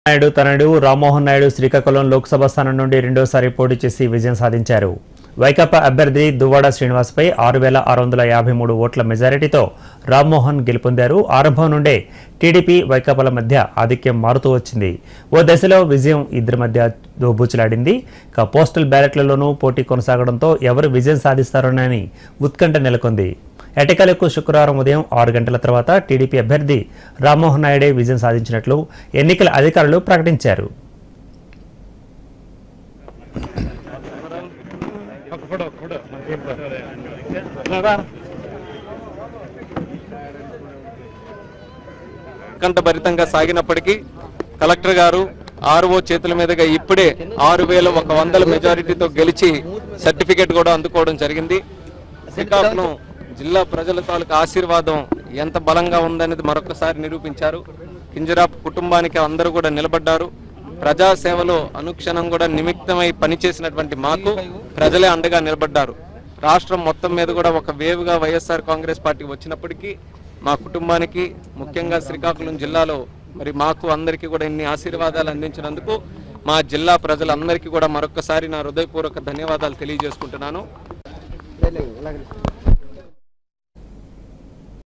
నాయుడు తనయుడు రామ్మోహన్ నాయుడు శ్రీకాకుళం లోక్సభ స్థానం నుండి రెండోసారి పోటీ చేసి విజయం సాధించారు వైకాపా అభ్యర్థి దువ్వాడ శ్రీనివాస్పై ఆరు వేల ఆరు వందల యాభై మూడు ఓట్ల మెజారిటీతో రామ్మోహన్ గెలుపొందారు ఆరంభం నుండే టీడీపీ వైకాపాల మధ్య ఆధిక్యం మారుతూ వచ్చింది ఓ దశలో విజయం ఇద్దరి మధ్య దోబూచులాడింది ఇక పోస్టల్ బ్యాలెట్లలోనూ పోటీ కొనసాగడంతో ఎవరు విజయం సాధిస్తారోనని ఉత్కంఠ నెలకొంది ఎటకలకు శుక్రవారం ఉదయం ఆరు గంటల తర్వాత టీడీపీ అభ్యర్థి రామ్మోహన్ నాయుడే విజయం సాధించినట్లు ఎన్నికల అధికారులు ప్రకటించారు ఉత్కంఠభరితంగా సాగినప్పటికీ కలెక్టర్ గారు ఆర్ఓ చేతుల మీదుగా ఇప్పుడే ఆరు వేల ఒక వందల మెజారిటీతో గెలిచి సర్టిఫికేట్ కూడా అందుకోవడం జరిగింది శ్రీకాకుళం జిల్లా ప్రజల తాలూకు ఆశీర్వాదం ఎంత బలంగా ఉందనేది మరొకసారి నిరూపించారు కింజరాపు కుటుంబానికి అందరూ కూడా నిలబడ్డారు ప్రజా సేవలో అనుక్షణం కూడా నిమిత్తమై పనిచేసినటువంటి మాకు ప్రజలే అండగా నిలబడ్డారు రాష్ట్రం మొత్తం మీద కూడా ఒక వేవ్గా వైఎస్ఆర్ కాంగ్రెస్ పార్టీ వచ్చినప్పటికీ మా కుటుంబానికి ముఖ్యంగా శ్రీకాకుళం జిల్లాలో మరి మాకు అందరికీ కూడా ఇన్ని ఆశీర్వాదాలు అందించినందుకు మా జిల్లా ప్రజలందరికీ కూడా మరొకసారి నా హృదయపూర్వక ధన్యవాదాలు తెలియజేసుకుంటున్నాను